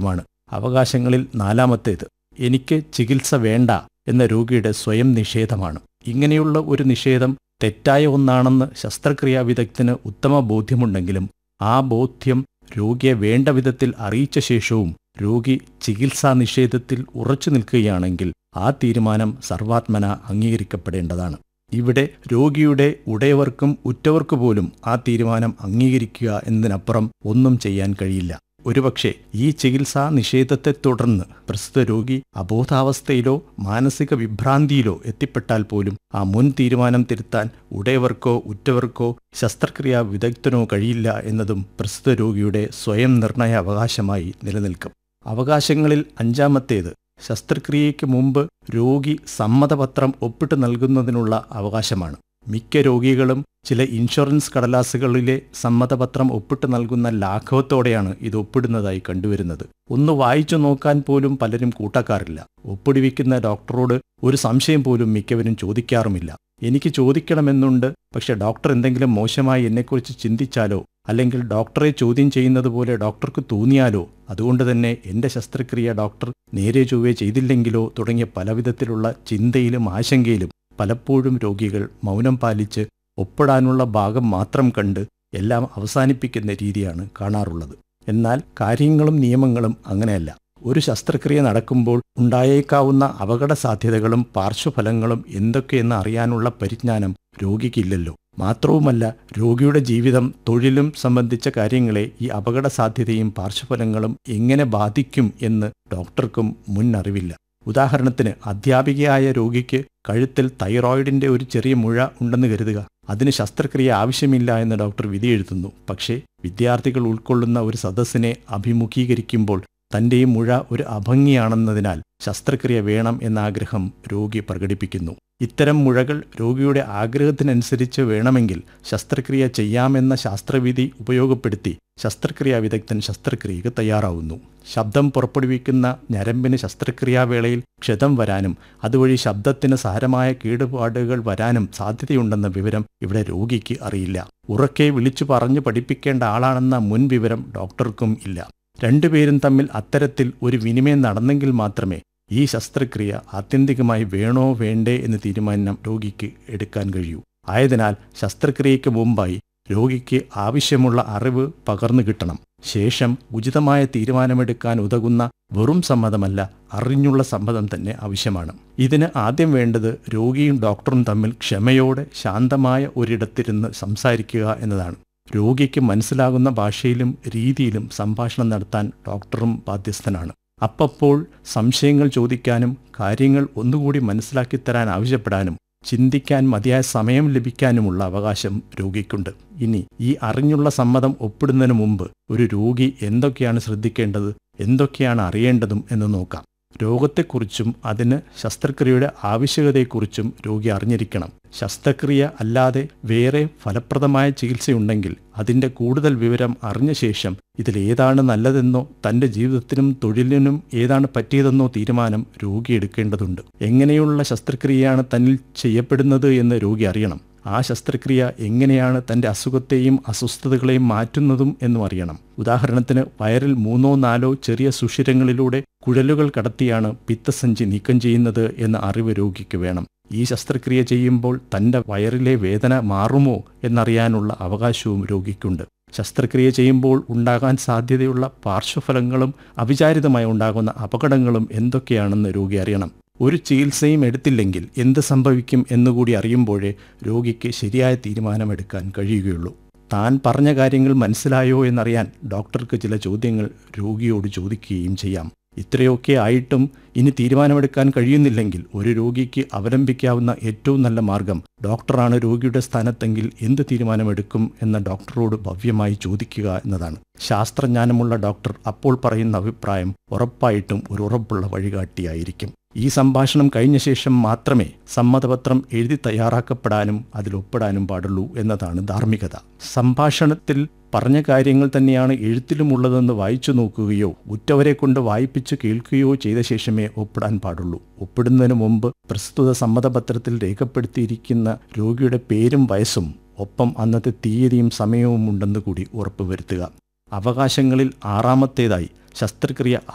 ഭാഗമാണ് അവകാശങ്ങളിൽ നാലാമത്തേത് എനിക്ക് ചികിത്സ വേണ്ട എന്ന രോഗിയുടെ സ്വയം നിഷേധമാണ് ഇങ്ങനെയുള്ള ഒരു നിഷേധം തെറ്റായ ഒന്നാണെന്ന് ശസ്ത്രക്രിയാ വിദഗ്ധന് ഉത്തമ ബോധ്യമുണ്ടെങ്കിലും ആ ബോധ്യം രോഗിയെ വേണ്ട വിധത്തിൽ അറിയിച്ച ശേഷവും രോഗി ചികിത്സാ നിഷേധത്തിൽ ഉറച്ചു നിൽക്കുകയാണെങ്കിൽ ആ തീരുമാനം സർവാത്മന അംഗീകരിക്കപ്പെടേണ്ടതാണ് ഇവിടെ രോഗിയുടെ ഉടയവർക്കും ഉറ്റവർക്കു പോലും ആ തീരുമാനം അംഗീകരിക്കുക എന്നതിനപ്പുറം ഒന്നും ചെയ്യാൻ കഴിയില്ല ഒരുപക്ഷെ ഈ ചികിത്സാ നിഷേധത്തെ തുടർന്ന് പ്രസ്തുത രോഗി അബോധാവസ്ഥയിലോ മാനസിക വിഭ്രാന്തിയിലോ എത്തിപ്പെട്ടാൽ പോലും ആ മുൻ തീരുമാനം തിരുത്താൻ ഉടയവർക്കോ ഉറ്റവർക്കോ ശസ്ത്രക്രിയാ വിദഗ്ധനോ കഴിയില്ല എന്നതും പ്രസ്തുത രോഗിയുടെ സ്വയം നിർണയ അവകാശമായി നിലനിൽക്കും അവകാശങ്ങളിൽ അഞ്ചാമത്തേത് ശസ്ത്രക്രിയയ്ക്ക് മുമ്പ് രോഗി സമ്മതപത്രം ഒപ്പിട്ട് നൽകുന്നതിനുള്ള അവകാശമാണ് മിക്ക രോഗികളും ചില ഇൻഷുറൻസ് കടലാസുകളിലെ സമ്മതപത്രം ഒപ്പിട്ട് നൽകുന്ന ലാഘവത്തോടെയാണ് ഇത് ഒപ്പിടുന്നതായി കണ്ടുവരുന്നത് ഒന്ന് വായിച്ചു നോക്കാൻ പോലും പലരും കൂട്ടക്കാറില്ല ഒപ്പിടിവിക്കുന്ന ഡോക്ടറോട് ഒരു സംശയം പോലും മിക്കവരും ചോദിക്കാറുമില്ല എനിക്ക് ചോദിക്കണമെന്നുണ്ട് പക്ഷെ ഡോക്ടർ എന്തെങ്കിലും മോശമായി എന്നെക്കുറിച്ച് ചിന്തിച്ചാലോ അല്ലെങ്കിൽ ഡോക്ടറെ ചോദ്യം ചെയ്യുന്നത് പോലെ ഡോക്ടർക്ക് തോന്നിയാലോ അതുകൊണ്ട് തന്നെ എൻ്റെ ശസ്ത്രക്രിയ ഡോക്ടർ നേരെ ചൊവ്വേ ചെയ്തില്ലെങ്കിലോ തുടങ്ങിയ പലവിധത്തിലുള്ള ചിന്തയിലും ആശങ്കയിലും പലപ്പോഴും രോഗികൾ മൗനം പാലിച്ച് ഒപ്പിടാനുള്ള ഭാഗം മാത്രം കണ്ട് എല്ലാം അവസാനിപ്പിക്കുന്ന രീതിയാണ് കാണാറുള്ളത് എന്നാൽ കാര്യങ്ങളും നിയമങ്ങളും അങ്ങനെയല്ല ഒരു ശസ്ത്രക്രിയ നടക്കുമ്പോൾ ഉണ്ടായേക്കാവുന്ന അപകട സാധ്യതകളും പാർശ്വഫലങ്ങളും എന്തൊക്കെയെന്ന് അറിയാനുള്ള പരിജ്ഞാനം രോഗിക്കില്ലല്ലോ മാത്രവുമല്ല രോഗിയുടെ ജീവിതം തൊഴിലും സംബന്ധിച്ച കാര്യങ്ങളെ ഈ അപകട സാധ്യതയും പാർശ്വഫലങ്ങളും എങ്ങനെ ബാധിക്കും എന്ന് ഡോക്ടർക്കും മുൻ അറിവില്ല ഉദാഹരണത്തിന് അധ്യാപികയായ രോഗിക്ക് കഴുത്തിൽ തൈറോയിഡിന്റെ ഒരു ചെറിയ മുഴ ഉണ്ടെന്ന് കരുതുക അതിന് ശസ്ത്രക്രിയ ആവശ്യമില്ല എന്ന് ഡോക്ടർ വിധിയെഴുതുന്നു പക്ഷേ വിദ്യാർത്ഥികൾ ഉൾക്കൊള്ളുന്ന ഒരു സദസ്സിനെ അഭിമുഖീകരിക്കുമ്പോൾ തന്റെ ഈ മുഴ ഒരു അഭംഗിയാണെന്നതിനാൽ ശസ്ത്രക്രിയ വേണം എന്ന ആഗ്രഹം രോഗി പ്രകടിപ്പിക്കുന്നു ഇത്തരം മുഴകൾ രോഗിയുടെ ആഗ്രഹത്തിനനുസരിച്ച് വേണമെങ്കിൽ ശസ്ത്രക്രിയ ചെയ്യാമെന്ന ശാസ്ത്രവിധി ഉപയോഗപ്പെടുത്തി ശസ്ത്രക്രിയാ വിദഗ്ധൻ ശസ്ത്രക്രിയക്ക് തയ്യാറാവുന്നു ശബ്ദം പുറപ്പെടുവിക്കുന്ന ഞരമ്പിന് ശസ്ത്രക്രിയാവേളയിൽ ക്ഷതം വരാനും അതുവഴി ശബ്ദത്തിന് സാരമായ കേടുപാടുകൾ വരാനും സാധ്യതയുണ്ടെന്ന വിവരം ഇവിടെ രോഗിക്ക് അറിയില്ല ഉറക്കെ വിളിച്ചു പറഞ്ഞു പഠിപ്പിക്കേണ്ട ആളാണെന്ന മുൻ വിവരം ഡോക്ടർക്കും ഇല്ല രണ്ടുപേരും തമ്മിൽ അത്തരത്തിൽ ഒരു വിനിമയം നടന്നെങ്കിൽ മാത്രമേ ഈ ശസ്ത്രക്രിയ ആത്യന്തികമായി വേണോ വേണ്ടേ എന്ന് തീരുമാനം രോഗിക്ക് എടുക്കാൻ കഴിയൂ ആയതിനാൽ ശസ്ത്രക്രിയയ്ക്ക് മുമ്പായി രോഗിക്ക് ആവശ്യമുള്ള അറിവ് പകർന്നു കിട്ടണം ശേഷം ഉചിതമായ തീരുമാനമെടുക്കാൻ ഉതകുന്ന വെറും സമ്മതമല്ല അറിഞ്ഞുള്ള സമ്മതം തന്നെ ആവശ്യമാണ് ഇതിന് ആദ്യം വേണ്ടത് രോഗിയും ഡോക്ടറും തമ്മിൽ ക്ഷമയോടെ ശാന്തമായ ഒരിടത്തിരുന്ന് സംസാരിക്കുക എന്നതാണ് രോഗിക്ക് മനസ്സിലാകുന്ന ഭാഷയിലും രീതിയിലും സംഭാഷണം നടത്താൻ ഡോക്ടറും ബാധ്യസ്ഥനാണ് അപ്പപ്പോൾ സംശയങ്ങൾ ചോദിക്കാനും കാര്യങ്ങൾ ഒന്നുകൂടി മനസ്സിലാക്കിത്തരാൻ ആവശ്യപ്പെടാനും ചിന്തിക്കാൻ മതിയായ സമയം ലഭിക്കാനുമുള്ള അവകാശം രോഗിക്കുണ്ട് ഇനി ഈ അറിഞ്ഞുള്ള സമ്മതം ഒപ്പിടുന്നതിന് മുമ്പ് ഒരു രോഗി എന്തൊക്കെയാണ് ശ്രദ്ധിക്കേണ്ടത് എന്തൊക്കെയാണ് അറിയേണ്ടതും എന്ന് നോക്കാം രോഗത്തെക്കുറിച്ചും അതിന് ശസ്ത്രക്രിയയുടെ ആവശ്യകതയെക്കുറിച്ചും രോഗി അറിഞ്ഞിരിക്കണം ശസ്ത്രക്രിയ അല്ലാതെ വേറെ ഫലപ്രദമായ ചികിത്സയുണ്ടെങ്കിൽ അതിൻ്റെ കൂടുതൽ വിവരം അറിഞ്ഞ ശേഷം ഇതിലേതാണ് നല്ലതെന്നോ തൻ്റെ ജീവിതത്തിനും തൊഴിലിനും ഏതാണ് പറ്റിയതെന്നോ തീരുമാനം രോഗി എടുക്കേണ്ടതുണ്ട് എങ്ങനെയുള്ള ശസ്ത്രക്രിയയാണ് തന്നിൽ ചെയ്യപ്പെടുന്നത് എന്ന് രോഗി അറിയണം ആ ശസ്ത്രക്രിയ എങ്ങനെയാണ് തൻ്റെ അസുഖത്തെയും അസ്വസ്ഥതകളെയും മാറ്റുന്നതും എന്നും അറിയണം ഉദാഹരണത്തിന് വയറിൽ മൂന്നോ നാലോ ചെറിയ സുഷിരങ്ങളിലൂടെ കുഴലുകൾ കടത്തിയാണ് പിത്തസഞ്ചി നീക്കം ചെയ്യുന്നത് എന്ന അറിവ് രോഗിക്ക് വേണം ഈ ശസ്ത്രക്രിയ ചെയ്യുമ്പോൾ തൻ്റെ വയറിലെ വേദന മാറുമോ എന്നറിയാനുള്ള അവകാശവും രോഗിക്കുണ്ട് ശസ്ത്രക്രിയ ചെയ്യുമ്പോൾ ഉണ്ടാകാൻ സാധ്യതയുള്ള പാർശ്വഫലങ്ങളും അവിചാരിതമായി ഉണ്ടാകുന്ന അപകടങ്ങളും എന്തൊക്കെയാണെന്ന് രോഗി അറിയണം ഒരു ചികിത്സയും എടുത്തില്ലെങ്കിൽ എന്ത് സംഭവിക്കും എന്നുകൂടി അറിയുമ്പോഴേ രോഗിക്ക് ശരിയായ തീരുമാനമെടുക്കാൻ കഴിയുകയുള്ളൂ താൻ പറഞ്ഞ കാര്യങ്ങൾ മനസ്സിലായോ എന്നറിയാൻ ഡോക്ടർക്ക് ചില ചോദ്യങ്ങൾ രോഗിയോട് ചോദിക്കുകയും ചെയ്യാം ഇത്രയൊക്കെ ആയിട്ടും ഇനി തീരുമാനമെടുക്കാൻ കഴിയുന്നില്ലെങ്കിൽ ഒരു രോഗിക്ക് അവലംബിക്കാവുന്ന ഏറ്റവും നല്ല മാർഗം ഡോക്ടറാണ് രോഗിയുടെ സ്ഥാനത്തെങ്കിൽ എന്ത് തീരുമാനമെടുക്കും എന്ന ഡോക്ടറോട് ഭവ്യമായി ചോദിക്കുക എന്നതാണ് ശാസ്ത്രജ്ഞാനമുള്ള ഡോക്ടർ അപ്പോൾ പറയുന്ന അഭിപ്രായം ഉറപ്പായിട്ടും ഒരു ഉറപ്പുള്ള വഴികാട്ടിയായിരിക്കും ഈ സംഭാഷണം കഴിഞ്ഞ ശേഷം മാത്രമേ സമ്മതപത്രം എഴുതി തയ്യാറാക്കപ്പെടാനും അതിൽ ഒപ്പിടാനും പാടുള്ളൂ എന്നതാണ് ധാർമ്മികത സംഭാഷണത്തിൽ പറഞ്ഞ കാര്യങ്ങൾ തന്നെയാണ് എഴുത്തിലുമുള്ളതെന്ന് വായിച്ചു നോക്കുകയോ ഉറ്റവരെ കൊണ്ട് വായിപ്പിച്ചു കേൾക്കുകയോ ചെയ്ത ശേഷമേ ഒപ്പിടാൻ പാടുള്ളൂ ഒപ്പിടുന്നതിന് മുമ്പ് പ്രസ്തുത സമ്മതപത്രത്തിൽ രേഖപ്പെടുത്തിയിരിക്കുന്ന രോഗിയുടെ പേരും വയസ്സും ഒപ്പം അന്നത്തെ തീയതിയും സമയവും ഉണ്ടെന്ന് കൂടി ഉറപ്പുവരുത്തുക അവകാശങ്ങളിൽ ആറാമത്തേതായി ശസ്ത്രക്രിയ